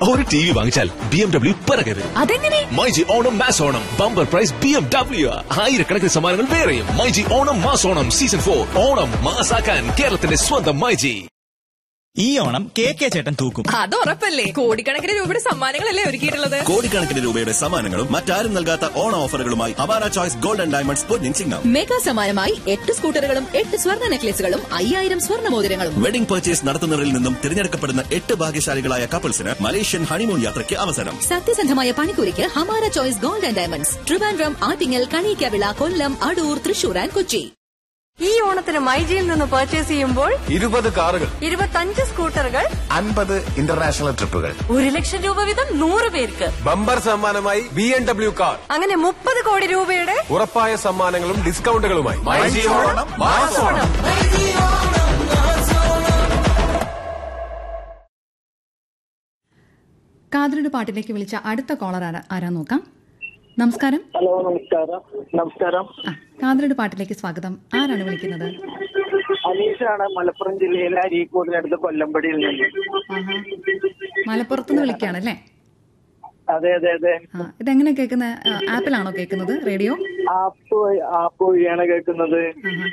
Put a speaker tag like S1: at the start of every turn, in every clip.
S1: ഒരു T V വാങ്ങിച്ചാൽ B M W പിറകെ വരും
S2: അതെങ്ങനെ
S1: myG Onam mass Onam bumper prize B M W ആയിരക്കണക്കിന് സമ്മാനങ്ങൾ വേറെയും myG Onam mass Onam season for Onam മാസാക്കാൻ കേരളത്തിന്റെ സ്വന്തം മൈജി
S3: ഈ ഓണം കെ കെ ചേട്ടൻ തൂക്കും
S2: അത് ഉറപ്പല്ലേ കോടിക്കണക്കിന് രൂപയുടെ സമ്മാനങ്ങളല്ലേ ഒരുക്കിയിട്ടുള്ളത്
S4: കോടിക്കണക്കിന് രൂപയുടെ സമ്മാനങ്ങളും മറ്റാരും നൽകാത്ത ഓണ ഓഫറുകളുമായി അവാര ചോയ്സ് ഗോൾഡൻ ഡയമണ്ട്സ് പൊന്നിൻ ചിങ്ങം
S2: മെഗാ സമ്മാനമായി എട്ട് സ്കൂട്ടറുകളും എട്ട് സ്വർണ്ണ നെക്ലേസുകളും അയ്യായിരം സ്വർണ്ണ മോതിരങ്ങളും
S4: വെഡിംഗ് പർച്ചേസ് നടത്തുന്നവരിൽ നിന്നും തിരഞ്ഞെടുക്കപ്പെടുന്ന എട്ട് ഭാഗ്യശാലികളായ കപ്പിൾസിന് മലേഷ്യൻ ഹണിമൂൺ യാത്രയ്ക്ക് അവസരം
S2: സത്യസന്ധമായ പണിക്കൂലിക്ക് Hamara choice gold and diamonds Trivandrum Attingal Kaliyikkavila Kollam Adoor Thrissur and Kochi
S5: ഈ ഓണത്തിന് മൈജിയിൽ നിന്ന് പർച്ചേസ് ചെയ്യുമ്പോൾ
S6: ഇരുപത് കാറുകൾ
S5: ഇരുപത്തഞ്ച് സ്കൂട്ടറുകൾ
S6: അൻപത് ഇന്റർനാഷണൽ ട്രിപ്പുകൾ
S5: ഒരു ലക്ഷം രൂപ വീതം നൂറ് പേർക്ക്
S6: ബമ്പർ സമ്മാനമായി ബി എം ഡബ്ല്യു കാർ
S5: അങ്ങനെ മുപ്പത് കോടി രൂപയുടെ
S6: ഉറപ്പായ സമ്മാനങ്ങളും ഡിസ്കൗണ്ടുകളുമായി
S7: കാതറുടെ പാട്ടിലേക്ക് വിളിച്ച അടുത്ത കോളർ ആരാ ആരാ നോക്കാം നമസ്കാരം
S8: ഹലോ നമസ്കാരം നമസ്കാരം
S7: ആ കാതറുടെ പാട്ടിലേക്ക് സ്വാഗതം ആരാണ് വിളിക്കുന്നത്
S8: അനീഷാണ് മലപ്പുറം ജില്ലയിലെ അരീക്കോടിനടുത്ത് കൊല്ലമ്പടിയിൽ നിന്ന്
S7: ആഹാ മലപ്പുറത്തുനിന്ന് വിളിക്കുകയാണല്ലേ
S8: അതെ അതെ അതെ
S7: ആ ഇതെങ്ങനെ കേൾക്കുന്ന ആപ്പിലാണോ കേൾക്കുന്നത് റേഡിയോ
S8: ആപ്പ് വഴി- ആപ്പ് വഴിയാണ് കേൾക്കുന്നത്
S7: ആഹാ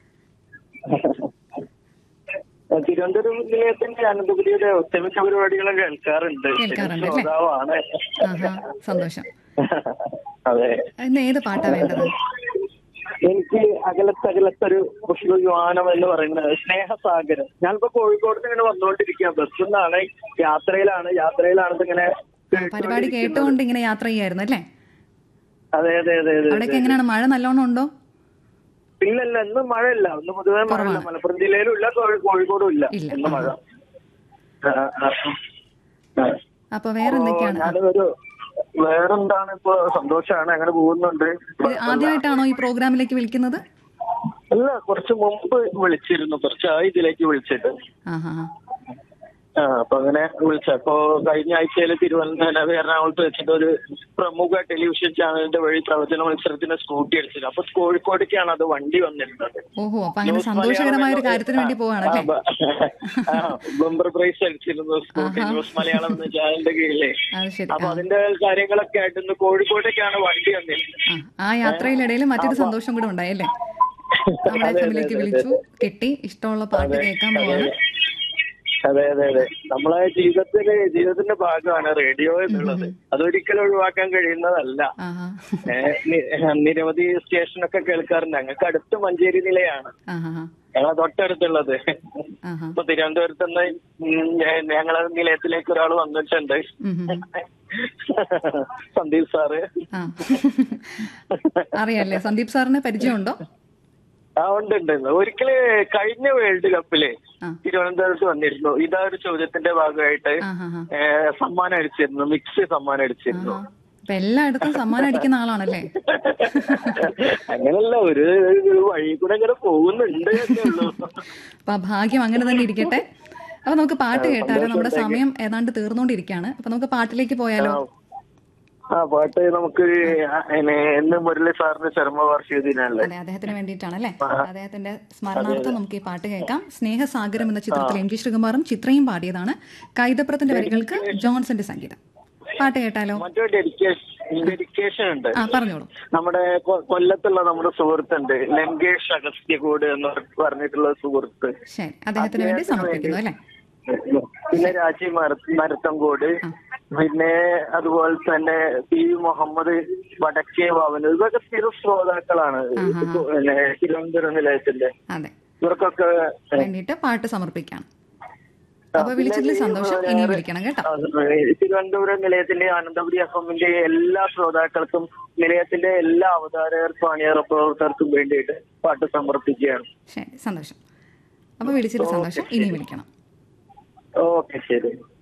S8: തിരുവനന്തപുരം നിലയത്തിന്റെ അനന്തപുരിയുടെ ഒട്ടുമിക്ക പരിപാടികളും കേൾക്കാറുണ്ട്
S7: കേൾക്കാറുണ്ട് അല്ലേ?
S8: ശ്രോതാവാണ്
S7: ആഹാ സന്തോഷം
S8: അതെ
S7: ഇന്ന് ഏത് പാട്ടാ വേണ്ടത്
S8: എനിക്ക് അകലത്തകലത്തൊരു പുഷ്പവിമാനം എന്ന് പറയുന്നത് സ്നേഹസാഗരം ഞാനിപ്പോ കോഴിക്കോട് നിന്ന് ഇങ്ങനെ വന്നുകൊണ്ടിരിക്കുക ബസ്സിൽ നിന്നാണ് യാത്രയിലാണ് യാത്രയിലാണ് ഇങ്ങനെ
S7: പരിപാടി കേട്ടുകൊണ്ട് ഇങ്ങനെ യാത്ര ചെയ്യായിരുന്നു അല്ലേ
S8: അതെ അതെ അതെ അതെ
S7: അവിടേക്ക് എങ്ങനെയാണ് മഴ നല്ലോണം ഉണ്ടോ
S8: ഇല്ലല്ല ഇന്ന് മഴയില്ല ഇന്ന് പൊതുവെ മഴയില്ല
S7: കുറവാണ്.
S8: മലപ്പുറം ജില്ലയിലും ഇല്ല കോഴി- കോഴിക്കോടും ഇല്ല
S7: ഇല്ല.
S8: ഇന്ന് മഴ ആ, ആ, ആ.
S7: അപ്പൊ വേറെ എന്തൊക്കെയാണ് ആ,
S8: ഞാനൊരു വേറെന്താണ് ഇപ്പൊ സന്തോഷാണ് അങ്ങനെ പോകുന്നുണ്ട്
S7: ഇത് ആദ്യമായിട്ടാണോ ഈ പ്രോഗ്രാമിലേക്ക് വിളിക്കുന്നത്
S8: അല്ല കുറച്ച് മുമ്പ് വിളിച്ചിരുന്നു കുറച്ചായി ഇതിലേക്ക് വിളിച്ചിട്ട്
S7: ആഹാ ആ.
S8: ആ അപ്പൊ അങ്ങനെ വിളിച്ച അപ്പൊ കഴിഞ്ഞ ആഴ്ചയിൽ തിരുവനന്തപുരം എറണാകുളത്ത് വെച്ചിട്ട് ഒരു പ്രമുഖ ടെലിവിഷൻ ചാനലിന്റെ വഴി പ്രവചന മത്സരത്തിന് സ്കൂട്ടി അടിച്ചത് അപ്പൊ കോഴിക്കോടേക്കാണ് അത് വണ്ടി വന്നിരുന്നത്
S7: ഓഹോ അപ്പൊ അങ്ങനെ
S8: ന്യൂസ്
S7: സന്തോഷകരമായ ഒരു
S8: മലയാളം
S7: കാര്യത്തിന് വേണ്ടി പോവാണല്ലേ
S8: ആ, ബ- ആ, ബമ്പർ പ്രൈസ് അടിച്ചിരുന്നു സ്കൂട്ടി
S7: ആഹാ.
S8: ന്യൂസ് മലയാളം എന്ന ചാനലിന്റെ കീഴിലെ
S7: അത് ശരി
S8: അപ്പൊ
S7: ആ.
S8: അതിന്റെ കാര്യങ്ങളൊക്കെ ആയിട്ട് ഇന്ന് കോഴിക്കോട്ടേക്കാണ് വണ്ടി വന്നിരുന്നത്
S7: ആ, ആ യാത്രയിലിടയിൽ മറ്റൊരു സന്തോഷം കൂടെ ഉണ്ടായല്ലേ നമ്മുടെ
S8: അതെ,
S7: ഫാമിലിക്ക്
S8: അതെ,
S7: വിളിച്ചു കിട്ടി ഇഷ്ടമുള്ള പാട്ട് കേൾക്കാൻ പോവാണ്
S8: അതെ അതെ അതെ നമ്മളെ ജീവിതത്തില് ജീവിതത്തിന്റെ ഭാഗമാണ് റേഡിയോ എന്നുള്ളത് അതൊരിക്കലും ഒഴിവാക്കാൻ കഴിയുന്നതല്ല
S7: ആഹാ
S8: ഏ, നി- നിരവധി സ്റ്റേഷനൊക്കെ കേൾക്കാറുണ്ട് ഞങ്ങൾക്ക് അടുത്ത് മഞ്ചേരി നിലയാണ്
S7: ആഹാ
S8: ഞങ്ങളെ തൊട്ടടുത്തുള്ളത്
S7: ആഹാ
S8: ഇപ്പൊ തിരുവനന്തപുരത്ത് നിന്ന് ഉം ഞ- ഞങ്ങളെ നിലയത്തിലേക്ക് ഒരാൾ വന്നിട്ടുണ്ട്
S7: ഉം, ഉം.
S8: സന്ദീപ് സാറ്
S7: ആ അറിയാല്ലേ സന്ദീപ് സാറിന് പരിചയമുണ്ടോ
S8: ആ ഉണ്ട് ഉണ്ട് ഉണ്ട്. ഒരിക്കല് കഴിഞ്ഞ വേൾഡ് കപ്പില്
S7: ആ.
S8: തിരുവനന്തപുരത്ത് വന്നിരുന്നു ഇതാ ഒരു ചോദ്യത്തിന്റെ ഭാഗമായിട്ട്
S7: ആഹാ ഹാ
S8: ഏ, സമ്മാനം അടിച്ചിരുന്നു മിക്സ് സമ്മാനം അടിച്ചിരുന്നു
S7: ആഹാ അപ്പൊ എല്ലായിടത്തും സമ്മാനം അടിക്കുന്ന ആളാണല്ലേ
S8: അങ്ങനല്ല ഒരു ഒരു വഴി കൂടെ അങ്ങനെ പോകുന്നുണ്ട് എന്നേ ഉള്ളൂ
S7: അപ്പൊ ആ ഭാഗ്യം അങ്ങനെ തന്നെ ഇരിക്കട്ടെ അപ്പൊ നമുക്ക് പാട്ട് കേട്ടാലോ നമ്മുടെ സമയം ഏതാണ്ട് തീർന്നുകൊണ്ടിരിക്കുകയാണ് അപ്പൊ നമുക്ക് പാട്ടിലേക്ക് പോയാലോ
S8: ആ പാട്ട് നമുക്ക് ആ, എന്നെ എന്ന് മുരളി സാറിന്റെ ചരമവാർഷിക ദിനല്ലേ
S7: അതെ അദ്ദേഹത്തിന് വേണ്ടിയിട്ടാണ് അല്ലേ അദ്ദേഹത്തിന്റെ സ്മരണാർത്ഥം നമുക്ക് ഈ പാട്ട് കേൾക്കാം സ്നേഹസാഗരം എന്ന ചിത്രത്തിൽ എം ജി ശ്രീകുമാറും ചിത്രയും പാടിയതാണ് കൈതപ്രത്തിന്റെ വരികൾക്ക് ജോൺസന്റെ സംഗീതം പാട്ട് കേട്ടാലോ
S8: മറ്റൊരു ഡെഡിക്കേഷൻ ഡെഡിക്കേഷൻ ഉണ്ട്
S7: ആ പറഞ്ഞോളൂ
S8: നമ്മുടെ കൊ- കൊല്ലത്തുള്ള നമ്മുടെ സുഹൃത്തുണ്ട് ലങ്കേഷ് അഗസ്ത്യകൂട് എന്ന് പറഞ്ഞിട്ടുള്ള സുഹൃത്ത്
S7: ശരി അദ്ദേഹത്തിന് വേണ്ടി സമർപ്പിക്കുന്നു അല്ലേ
S8: പിന്നെ രാജി മര- മരത്തങ്കോട് പിന്നെ അതുപോലെ തന്നെ പി വി മുഹമ്മദ് വടക്കേ വാവനൂർ ഇതൊക്കെ സ്ഥിര ശ്രോതാക്കളാണ്
S7: ആഹാ.
S8: പിന്നെ തിരുവനന്തപുരം നിലയത്തിന്റെ
S7: അതെ
S8: ഇവർക്കൊക്കെ
S7: വേണ്ടിയിട്ട് പാട്ട് സമർപ്പിക്കാം അപ്പൊ വിളിച്ചതിൽ സന്തോഷം ഇനി വിളിക്കണം കേട്ടോ
S8: ആ, തിരുവനന്തപുരം നിലയത്തിന്റെ ആനന്ദപുരി എഫ്എമ്മിന്റെ എല്ലാ ശ്രോതാക്കൾക്കും നിലയത്തിന്റെ എല്ലാ അവതാരകർക്കും അണിയറ പ്രവർത്തകർക്കും വേണ്ടിയിട്ട് പാട്ട് സമർപ്പിക്കുകയാണ്
S7: ശരി സന്തോഷം അപ്പൊ വിളിച്ചതിൽ സന്തോഷം ഇനി വിളിക്കണം
S8: ഓക്കെ ശരി